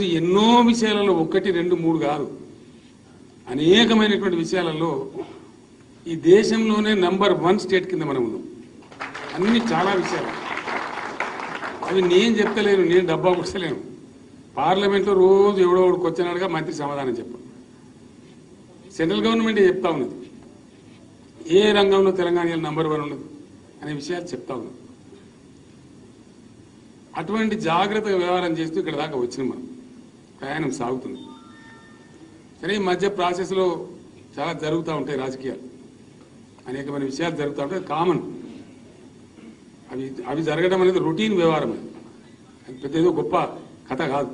ఎన్నో విషయాలలో ఒకటి రెండు మూడు కాదు అనేకమైనటువంటి విషయాలలో ఈ దేశంలోనే నంబర్ వన్ స్టేట్ కింద మనం ఉన్నాం అన్ని చాలా విషయాలు అవి నేను చెప్తలేను నేను డబ్బా పుస్తలేను పార్లమెంట్లో రోజు ఎవడో ఒకడు కొచ్చినాడుగా మంత్రి సమాధానం చెప్పాను సెంట్రల్ గవర్నమెంట్ చెప్తా ఉన్నది ఏ రంగంలో తెలంగాణ నంబర్ వన్ ఉన్నది అనే విషయాలు చెప్తా ఉన్నది అటువంటి జాగ్రత్తగా వ్యవహారం చేస్తూ ఇక్కడ దాకా వచ్చినాం మనం ప్రయాణం సాగుతుంది సరే ఈ మధ్య ప్రాసెస్లో చాలా జరుగుతూ ఉంటాయి రాజకీయాలు అనేకమైన విషయాలు జరుగుతూ ఉంటాయి కామన్ అవి అవి జరగడం అనేది రొటీన్ వ్యవహారం అది అది పెద్ద ఏదో గొప్ప కథ కాదు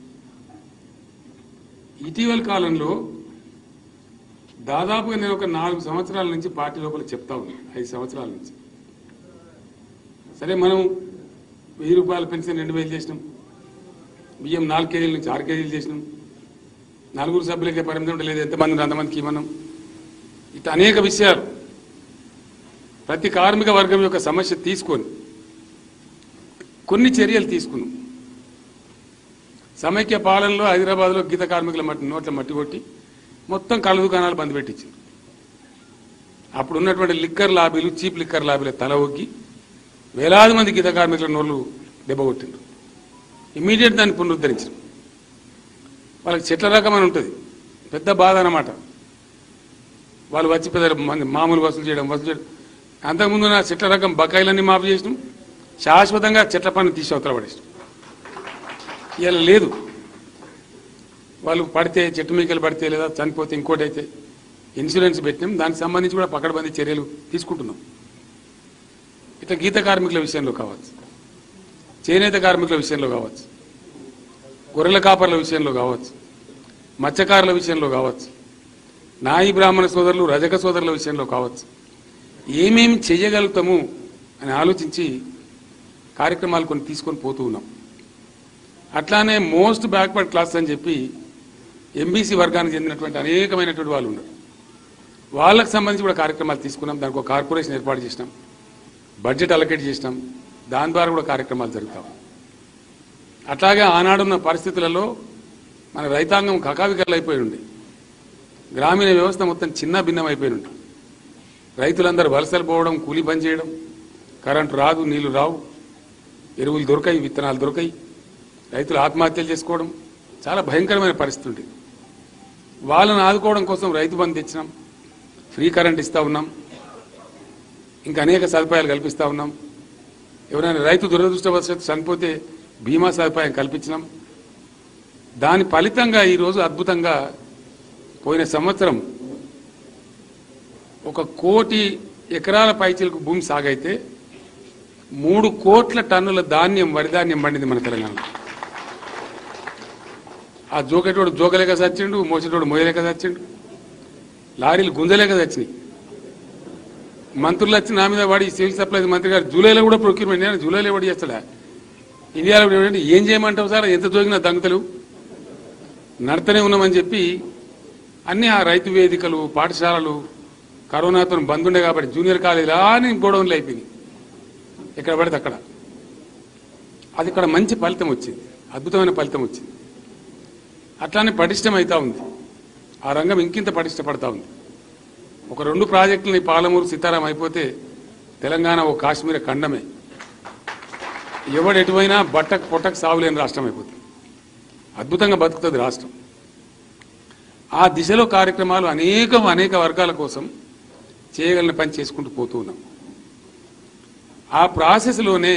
ఇటీవల కాలంలో దాదాపుగా నేను ఒక నాలుగు సంవత్సరాల నుంచి పార్టీ లోపల చెప్తా ఉన్నాను ఐదు సంవత్సరాల నుంచి సరే మనం వెయ్యి రూపాయల పెన్షన్ రెండు వేలు చేసినాం బియ్యం నాలుగు కేజీల నుంచి ఆరు కేజీలు చేసినాం నలుగురు సభ్యులకే పరిమితం లేదు ఎంతమంది ఉన్నారు అంతమందికి ఇవ్వనం ఇట్లా అనేక విషయాలు ప్రతి కార్మిక వర్గం యొక్క సమస్య తీసుకొని కొన్ని చర్యలు తీసుకున్నాం సమైక్య పాలనలో హైదరాబాద్లో గీత కార్మికుల మట్టి నోట్ల మట్టి కొట్టి మొత్తం కళ్ళ దుకాణాలు బంద్ పెట్టించింది అప్పుడు ఉన్నటువంటి లిక్కర్ లాబీలు చీప్ లిక్కర్ లాబీల తల ఒగ్గి వేలాది మంది గీత కార్మికుల నోళ్ళు దెబ్బకొట్టిండ్రు ఇమీడియట్ దాన్ని పునరుద్ధరించారు వాళ్ళకి చెట్ల రకం అని ఉంటుంది పెద్ద బాధ అన్నమాట వాళ్ళు వచ్చి పెద్ద మంది మామూలు వసూలు చేయడం వసూలు చేయడం అంతకుముందు నా చెట్ల రకం బకాయిలన్నీ మాఫీ చేసినాం శాశ్వతంగా చెట్ల పన్ను తీసి అవతల పడేసినాం ఇలా లేదు వాళ్ళు పడితే చెట్టు మీకలు పడితే లేదా చనిపోతే ఇంకోటి అయితే ఇన్సూరెన్స్ పెట్టినాం దానికి సంబంధించి కూడా పకడ్బందీ చర్యలు తీసుకుంటున్నాం ఇట్లా గీత కార్మికుల విషయంలో కావచ్చు చేనేత కార్మికుల విషయంలో కావచ్చు గొర్రెల కాపర్ల విషయంలో కావచ్చు మత్స్యకారుల విషయంలో కావచ్చు నాయి బ్రాహ్మణ సోదరులు రజక సోదరుల విషయంలో కావచ్చు ఏమేమి చేయగలుగుతాము అని ఆలోచించి కార్యక్రమాలు కొన్ని తీసుకొని పోతూ ఉన్నాం అట్లానే మోస్ట్ బ్యాక్వర్డ్ క్లాస్ అని చెప్పి ఎంబీసీ వర్గానికి చెందినటువంటి అనేకమైనటువంటి వాళ్ళు ఉన్నారు వాళ్ళకి సంబంధించి కూడా కార్యక్రమాలు తీసుకున్నాం దానికి ఒక కార్పొరేషన్ ఏర్పాటు చేసినాం బడ్జెట్ అలకేట్ చేసినాం దాని ద్వారా కూడా కార్యక్రమాలు జరుగుతాం అట్లాగే ఆనాడున్న పరిస్థితులలో మన రైతాంగం కకావికలు అయిపోయి ఉండే గ్రామీణ వ్యవస్థ మొత్తం చిన్న భిన్నం అయిపోయి ఉండే రైతులందరూ వలసలు పోవడం కూలి బంద్ చేయడం కరెంటు రాదు నీళ్లు రావు ఎరువులు దొరకాయి విత్తనాలు దొరకాయి రైతులు ఆత్మహత్యలు చేసుకోవడం చాలా భయంకరమైన పరిస్థితి ఉండేది వాళ్ళని ఆదుకోవడం కోసం రైతు బంధు తెచ్చినాం ఫ్రీ కరెంట్ ఇస్తా ఉన్నాం ఇంకా అనేక సదుపాయాలు కల్పిస్తా ఉన్నాం ఎవరైనా రైతు దురదృష్టవశాత్తు చనిపోతే బీమా సదుపాయం కల్పించినాం దాని ఫలితంగా ఈరోజు అద్భుతంగా పోయిన సంవత్సరం ఒక కోటి ఎకరాల పైచీలకు భూమి సాగైతే మూడు కోట్ల టన్నుల ధాన్యం వరి ధాన్యం పండింది మన తెలంగాణలో ఆ జోకేటోడు జోకలేక చచ్చిండు మోసేటోడు మోయలేక చచ్చిండు లారీలు గుంజలేక చచ్చినాయి మంత్రులు వచ్చి నా మీద వాడి సివిల్ సప్లైస్ మంత్రి గారు జూలైలో కూడా ప్రొక్యూర్మెంట్ నేను జూలైలో ఎవడు చేస్తాడా ఇండియాలో కూడా ఏమంటే ఏం చేయమంటావు సార్ ఎంత జోగినా దంగతలు నడతనే ఉన్నామని చెప్పి అన్ని ఆ రైతు వేదికలు పాఠశాలలు కరోనాతో బంద్ ఉండే కాబట్టి జూనియర్ కాలేజీలు అని గోడౌన్లు అయిపోయినాయి ఎక్కడ పడితే అక్కడ అది ఇక్కడ మంచి ఫలితం వచ్చింది అద్భుతమైన ఫలితం వచ్చింది అట్లానే పటిష్టం అవుతా ఉంది ఆ రంగం ఇంకింత పటిష్టపడతా ఉంది ఒక రెండు ప్రాజెక్టులని పాలమూరు సీతారాం అయిపోతే తెలంగాణ ఓ కాశ్మీర ఖండమే ఎవడు ఎటువైనా బట్టకు పొట్టకు సాగులేని రాష్ట్రం అయిపోతుంది అద్భుతంగా బతుకుతుంది రాష్ట్రం ఆ దిశలో కార్యక్రమాలు అనేకం అనేక వర్గాల కోసం చేయగలిగిన పని చేసుకుంటూ పోతూ ఉన్నాం ఆ ప్రాసెస్లోనే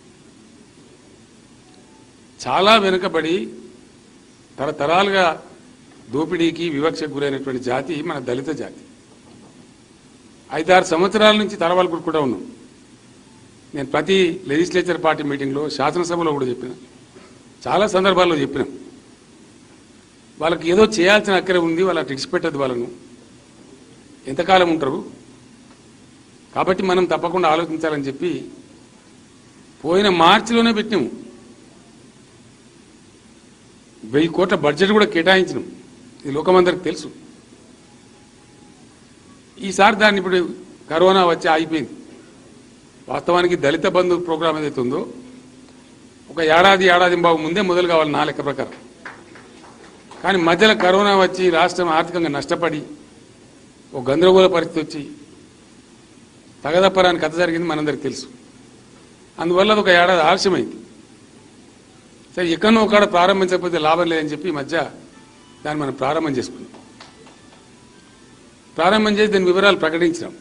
చాలా వెనుకబడి తరతరాలుగా దోపిడీకి వివక్షకు గురైనటువంటి జాతి మన దళిత జాతి ఐదారు సంవత్సరాల నుంచి తరవాలు కూడా ఉన్నాం నేను ప్రతి లెజిస్లేచర్ పార్టీ మీటింగ్లో శాసనసభలో కూడా చెప్పిన చాలా సందర్భాల్లో చెప్పిన వాళ్ళకి ఏదో చేయాల్సిన అక్కరే ఉంది వాళ్ళ పెట్టదు వాళ్ళను ఎంతకాలం ఉంటారు కాబట్టి మనం తప్పకుండా ఆలోచించాలని చెప్పి పోయిన మార్చిలోనే పెట్టినాము వెయ్యి కోట్ల బడ్జెట్ కూడా కేటాయించినాం ఇది లోకమందరికి తెలుసు ఈసారి దాన్ని ఇప్పుడు కరోనా వచ్చి ఆగిపోయింది వాస్తవానికి దళిత బంధు ప్రోగ్రాం ఏదైతే ఉందో ఒక ఏడాది ఏడాది బాబు ముందే మొదలు కావాలి నా లెక్క ప్రకారం కానీ మధ్యలో కరోనా వచ్చి రాష్ట్రం ఆర్థికంగా నష్టపడి ఒక గందరగోళ పరిస్థితి వచ్చి తగదప్పరాని కథ జరిగింది మనందరికి తెలుసు అందువల్ల అది ఒక ఏడాది ఆలస్యమైంది సరే ఎక్కడో ఒకడ ప్రారంభించకపోతే లాభం లేదని చెప్పి ఈ మధ్య దాన్ని మనం ప్రారంభం చేసుకున్నాం ప్రారంభం చేసి దీని వివరాలు ప్రకటించినాం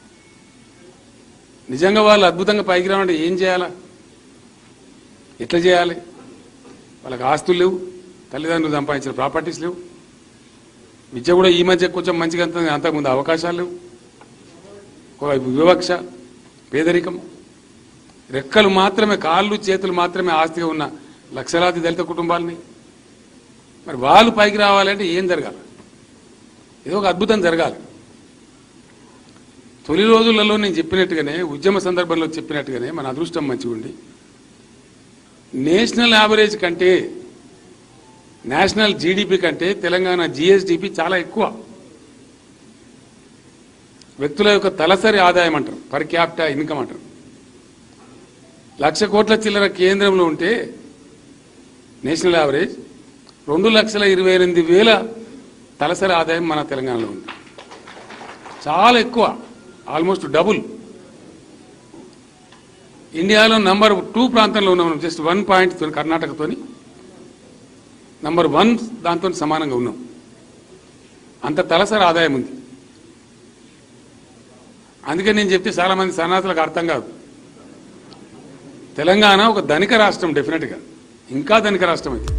నిజంగా వాళ్ళు అద్భుతంగా పైకి రావాలంటే ఏం చేయాలా ఎట్లా చేయాలి వాళ్ళకి ఆస్తులు లేవు తల్లిదండ్రులు సంపాదించిన ప్రాపర్టీస్ లేవు విద్య కూడా ఈ మధ్య కొంచెం మంచిగా అంత అంతకుముందు అవకాశాలు లేవు ఒకవైపు వివక్ష పేదరికం రెక్కలు మాత్రమే కాళ్ళు చేతులు మాత్రమే ఆస్తిగా ఉన్న లక్షలాది దళిత కుటుంబాలని మరి వాళ్ళు పైకి రావాలంటే ఏం జరగాలి ఏదో ఒక అద్భుతం జరగాలి తొలి రోజులలో నేను చెప్పినట్టుగానే ఉద్యమ సందర్భంలో చెప్పినట్టుగానే మన అదృష్టం మంచిగా ఉండి నేషనల్ యావరేజ్ కంటే నేషనల్ జీడిపి కంటే తెలంగాణ జిఎస్డిపి చాలా ఎక్కువ వ్యక్తుల యొక్క తలసరి ఆదాయం అంటారు పర్ క్యాపిటా ఇన్కమ్ అంటారు లక్ష కోట్ల చిల్లర కేంద్రంలో ఉంటే నేషనల్ యావరేజ్ రెండు లక్షల ఇరవై ఎనిమిది వేల తలసరి ఆదాయం మన తెలంగాణలో ఉంది చాలా ఎక్కువ ఆల్మోస్ట్ డబుల్ ఇండియాలో నంబర్ టూ ప్రాంతంలో ఉన్నాం జస్ట్ వన్ పాయింట్ కర్ణాటకతోని నంబర్ వన్ దాంతో సమానంగా ఉన్నాం అంత తలసరి ఆదాయం ఉంది అందుకే నేను చెప్తే చాలా మంది సన్నాసులకు అర్థం కాదు తెలంగాణ ఒక ధనిక రాష్ట్రం డెఫినెట్గా ఇంకా ధనిక రాష్ట్రం అయితే